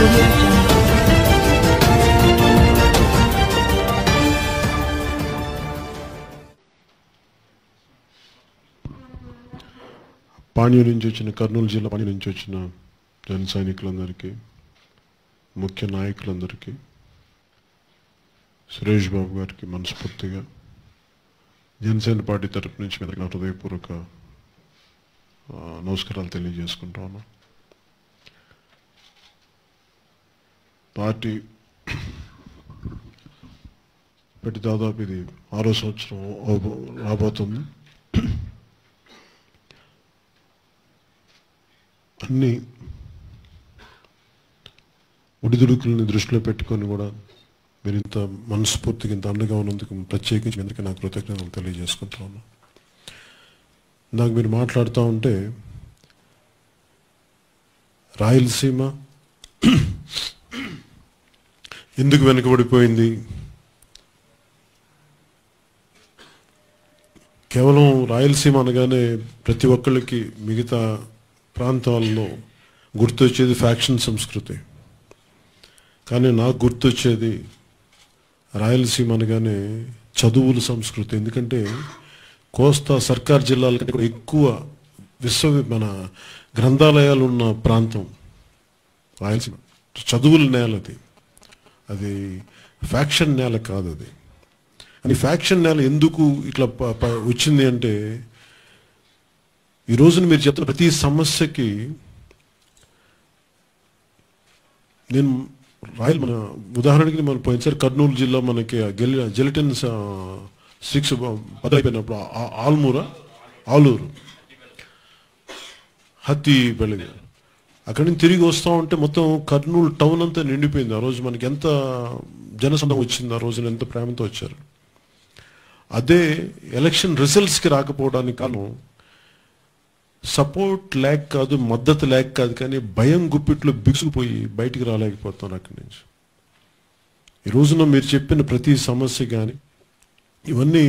audio jungle. Panyam నుంచి వచ్చిన కర్నూలు జిల్లా పాణ్యం నుంచి వచ్చిన జన సైనికులందరికీ ముఖ్య నాయకులందరికీ సురేష్ బాబు గారికి మనస్ఫూర్తిగా జనసేన పార్టీ తరపు నుంచి మీ అందరికీ నా హృదయపూర్వక ఆ, నమస్కారాలు తెలియజేసుకుంటా ఉన్నా పార్టీ పెట్టి దాదాపు ఇది ఆరో సంవత్సరం అవబో- రాబోతుంది అన్ని ఒడిదుడుకుల్ని దృష్టిలో పెట్టుకొని కూడా మీరు ఇంత మనస్ఫూర్తిగా ఇంత అండగా ఉన్నందుకు ప్రత్యేకించి మీ అందరికీ నా కృతజ్ఞతలు తెలియజేసుకుంటా ఉన్నా నాకు మీరు మాట్లాడుతూ ఉంటే రాయలసీమ ఎందుకు వెనుకబడిపోయింది కేవలం రాయలసీమ అనగానే ప్రతి ఒక్కళ్ళకి మిగతా ప్రాంతాల్లో గుర్తొచ్చేది ఫ్యాక్షన్ సంస్కృతి కానీ నాకు గుర్తొచ్చేది రాయలసీమ అనగానే చదువుల సంస్కృతి ఎందుకంటే కోస్తా సర్కార్ జిల్లాల కంటే కూడా ఎక్కువ విశ్వ మన గ్రంథాలయాలు ఉన్న ప్రాంతం రాయలసీమ చదువుల నేల అది అది ఫ్యాక్షన్ నేల కాదు అది అని ఫ్యాక్షన్ నేల ఎందుకు ఇట్లా ప- ప- వచ్చింది అంటే ఈ రోజున మీరు చెప్తున్న ప్రతి సమస్యకి నేను రాయల్ మన ఉదాహరణకి మనం పోయినసారి కర్నూలు జిల్లా మనకి గెలి జెలిటన్ సిక్స్ పదైపోయినప్పుడు ఆ- ఆల్మూరా ఆలూరు హత్తి పెళ్ళి అక్కడి నుంచి తిరిగి వస్తూ ఉంటే మొత్తం కర్నూలు టౌన్ అంతా నిండిపోయింది ఆ రోజు మనకి ఎంత జనసందం వచ్చింది ఆ రోజున ఎంత ప్రేమతో వచ్చారు అదే ఎలక్షన్ రిజల్ట్స్కి రాకపోవడానికి కారణం సపోర్ట్ లేక కాదు మద్దతు లేక కాదు కానీ భయం గుప్పిట్లో బిగుసుకుపోయి బయటికి రాలేకపోతాను అక్కడి నుంచి ఈ రోజున మీరు చెప్పిన ప్రతి సమస్య కానీ ఇవన్నీ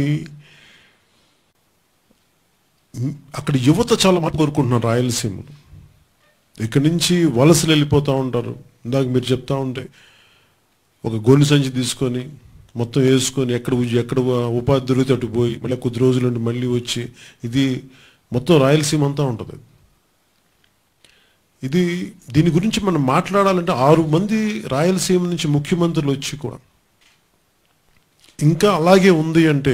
మ్, అక్కడ యువత చాలా మాట కోరుకుంటున్నారు రాయలసీమలో ఇక్కడి నుంచి వలసలు వెళ్ళిపోతూ ఉంటారు ఇందాక మీరు చెప్తా ఉంటే ఒక గోని సంచి తీసుకొని మొత్తం వేసుకొని ఎక్కడ ఉ- ఎక్కడ ఉపాధి దొరికితే అటు పోయి మళ్ళీ కొద్ది రోజులు ఉండి మళ్ళీ వచ్చి ఇది మొత్తం రాయలసీమ అంతా ఉంటుంది ఇది దీని గురించి మనం మాట్లాడాలంటే ఆరు మంది రాయలసీమ నుంచి ముఖ్యమంత్రులు వచ్చి కూడా ఇంకా అలాగే ఉంది అంటే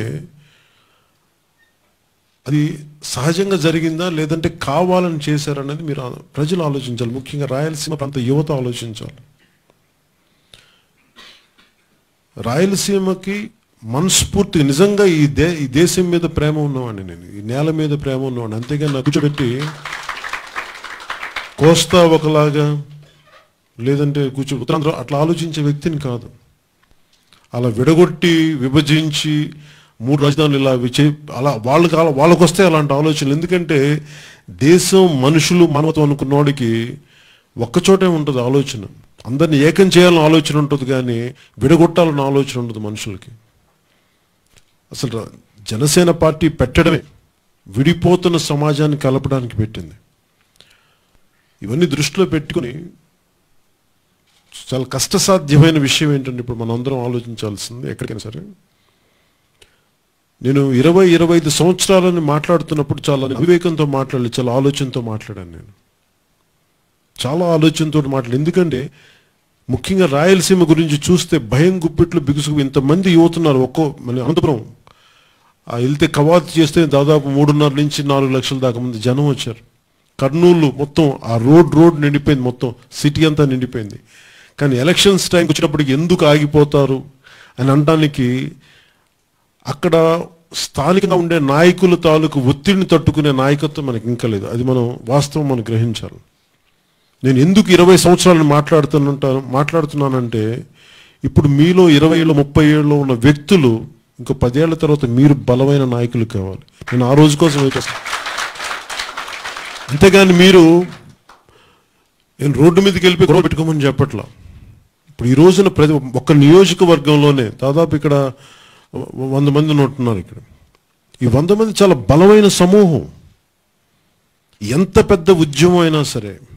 అది సహజంగా జరిగిందా లేదంటే కావాలని చేశారనేది మీరు ఆ- ప్రజలు ఆలోచించాలి ముఖ్యంగా రాయలసీమ ప్రాంత యువత ఆలోచించాలి రాయలసీమకి మనస్ఫూర్తిగా నిజంగా ఈ దే ఈ దేశం మీద ప్రేమ ఉన్నవాడిని నేను ఈ నేల మీద ప్రేమ ఉన్నవాడిని అంతేగాని నాకు కూర్చోబెట్టి కోస్తా ఒకలాగా లేదంటే కూర్చో ఉత్తరాంధ్ర అట్లా ఆలోచించే వ్యక్తిని కాదు అలా విడగొట్టి విభజించి మూడు రాజధానులు ఇలా విచే అలా వాళ్ళకి అలా వాళ్ళకి వస్తే అలాంటి ఆలోచనలు ఎందుకంటే దేశం మనుషులు మానవత్వం అనుకున్నవాడికి ఒక్కచోటే ఉంటుంది ఆలోచన అందరిని ఏకం చేయాలని ఆలోచన ఉంటుంది కానీ విడగొట్టాలన్న ఆలోచన ఉంటుంది మనుషులకి అసలు రా- జనసేన పార్టీ పెట్టడమే విడిపోతున్న సమాజాన్ని కలపడానికి పెట్టింది ఇవన్నీ దృష్టిలో పెట్టుకుని చాలా కష్టసాధ్యమైన విషయం ఏంటంటే ఇప్పుడు మనం అందరం ఆలోచించాల్సింది ఎక్కడికైనా సరే నేను ఇరవై ఇరవై ఐదు సంవత్సరాలని మాట్లాడుతున్నప్పుడు చాలా వివేకంతో మాట్లాడాలి చాలా ఆలోచనతో మాట్లాడాను నేను చాలా ఆలోచనతో మాట్లాడు ఎందుకంటే ముఖ్యంగా రాయలసీమ గురించి చూస్తే భయం గుప్పిట్లు బిగుసుకు ఇంతమంది యువతున్నారు ఒక్కో మన అనంతపురం ఆ వెళ్తే కవాతు చేస్తే దాదాపు మూడున్నర నుంచి నాలుగు లక్షల దాకా మంది జనం వచ్చారు కర్నూలు మొత్తం ఆ రోడ్ రోడ్ నిండిపోయింది మొత్తం సిటీ అంతా నిండిపోయింది కానీ ఎలక్షన్స్ టైంకి వచ్చినప్పటికి ఎందుకు ఆగిపోతారు అని అనడానికి అక్కడ స్థానికంగా ఉండే నాయకుల తాలూకు ఒత్తిడిని తట్టుకునే నాయకత్వం మనకి ఇంకా లేదు అది మనం వాస్తవం మనం గ్రహించాలి నేను ఎందుకు ఇరవై సంవత్సరాలు మాట్లాడుతుంటాను మాట్లాడుతున్నానంటే ఇప్పుడు మీలో ఇరవై ఏళ్ళు ముప్పై ఏళ్ళు ఉన్న వ్యక్తులు ఇంకో పదేళ్ల తర్వాత మీరు బలమైన నాయకులు కావాలి నేను ఆ రోజు కోసం వెయిట్ చేస్తాను అంతేగాని మీరు నేను రోడ్డు మీదకి వెళ్ళిపోయి గొడవ పెట్టుకోమని చెప్పట్లా ఇప్పుడు ఈ రోజున ప్రతి ఒక్క నియోజకవర్గంలోనే దాదాపు ఇక్కడ వ- వంద మంది ఉంటున్నారు ఇక్కడ ఈ వంద మంది చాలా బలమైన సమూహం ఎంత పెద్ద ఉద్యమం అయినా సరే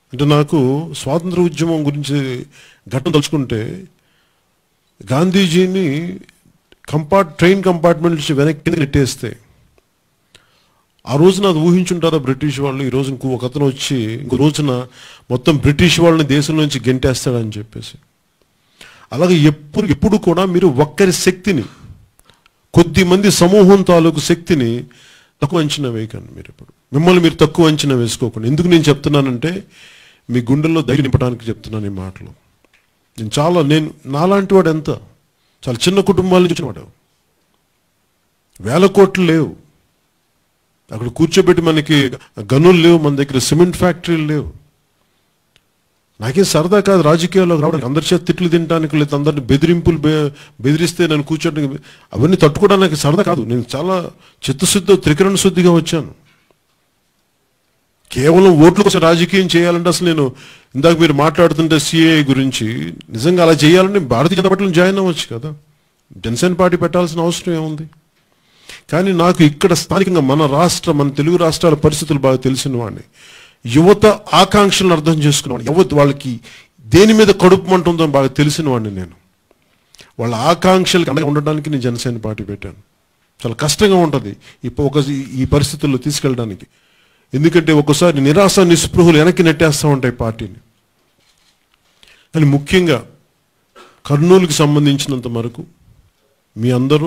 అంటే నాకు స్వాతంత్ర ఉద్యమం గురించి ఘటన తలుచుకుంటే గాంధీజీని కంపార్ట్ ట్రైన్ కంపార్ట్మెంట్ నుంచి వెనక్కి కిందకి నెట్టేస్తే ఆ రోజున అది ఊహించుంటారా బ్రిటిష్ వాళ్ళు ఈ రోజు ఇంకో ఒక అతను వచ్చి ఇంకో రోజున మొత్తం బ్రిటిష్ వాళ్ళని దేశం నుంచి గెంటేస్తాడని చెప్పేసి అలాగే ఎప్పుడు ఎప్పుడు కూడా మీరు ఒక్కరి శక్తిని కొద్ది మంది సమూహం తాలూకు శక్తిని తక్కువ అంచనా వేయకండి మీరు ఇప్పుడు మిమ్మల్ని మీరు తక్కువ అంచనా వేసుకోకండి ఎందుకు నేను చెప్తున్నానంటే మీ గుండెల్లో ధైర్యం నింపడానికి చెప్తున్నాను ఈ మాటలు నేను చాలా నేను నాలాంటి వాడు ఎంత చాలా చిన్న కుటుంబాల నుంచి వాడు వేల కోట్లు లేవు అక్కడ కూర్చోబెట్టి మనకి గనులు లేవు మన దగ్గర సిమెంట్ ఫ్యాక్టరీలు లేవు నాకేం సరదా కాదు రాజకీయాల్లో రావడానికి అందరి చేత తిట్లు తినడానికి లేదా అందరిని బెదిరింపులు బె- బెదిరిస్తే నేను కూర్చోడానికి అవన్నీ తట్టుకోవడానికి సరదా కాదు నేను చాలా చిత్తశుద్ధి త్రికరణ శుద్ధిగా వచ్చాను కేవలం ఓట్ల కోసం రాజకీయం చేయాలంటే అసలు నేను ఇందాక మీరు మాట్లాడుతుంటే సిఏ గురించి నిజంగా అలా చేయాలంటే భారతీయ జనతా పార్టీలో జాయిన్ అవ్వచ్చు కదా జనసేన పార్టీ పెట్టాల్సిన అవసరం ఏముంది కానీ నాకు ఇక్కడ స్థానికంగా మన రాష్ట్ర మన తెలుగు రాష్ట్రాల పరిస్థితులు బాగా తెలిసిన వాడిని యువత ఆకాంక్షలను అర్థం చేసుకున్నవాడిని యువత వాళ్ళకి దేని మీద కడుపు మంట ఉందో బాగా తెలిసిన వాడిని నేను వాళ్ళ ఆకాంక్షలకు అండగా ఉండడానికి నేను జనసేన పార్టీ పెట్టాను చాలా కష్టంగా ఉంటుంది ఈ ప- ఒక ఈ పరిస్థితుల్లో తీసుకెళ్ళడానికి ఎందుకంటే ఒక్కోసారి నిరాశ నిస్పృహలు వెనక్కి నెట్టేస్తూ ఉంటాయి పార్టీని కానీ ముఖ్యంగా కర్నూలుకి సంబంధించినంత వరకు మీ అందరూ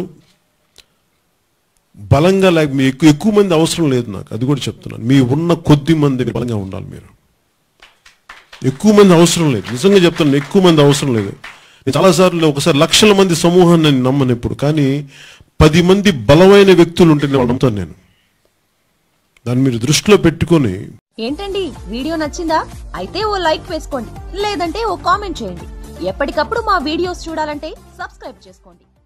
బలంగా లేక మీ ఎక్కువ ఎక్కువ మంది అవసరం లేదు నాకు అది కూడా చెప్తున్నాను మీ ఉన్న కొద్ది మంది బలంగా ఉండాలి మీరు ఎక్కువ మంది అవసరం లేదు నిజంగా చెప్తాను ఎక్కువ మంది అవసరం లేదు నేను చాలాసార్లు ఒకసారి లక్షల మంది సమూహాన్ని నేను నమ్మను ఇప్పుడు కానీ పది మంది బలమైన వ్యక్తులు ఉంటే నేను నమ్ముతాను నేను దాన్ని మీరు దృష్టిలో పెట్టుకొని ఏంటండి వీడియో నచ్చిందా అయితే ఓ లైక్ వేసుకోండి లేదంటే ఓ కామెంట్ చేయండి ఎప్పటికప్పుడు మా వీడియోస్ చూడాలంటే సబ్స్క్రైబ్ చేసుకోండి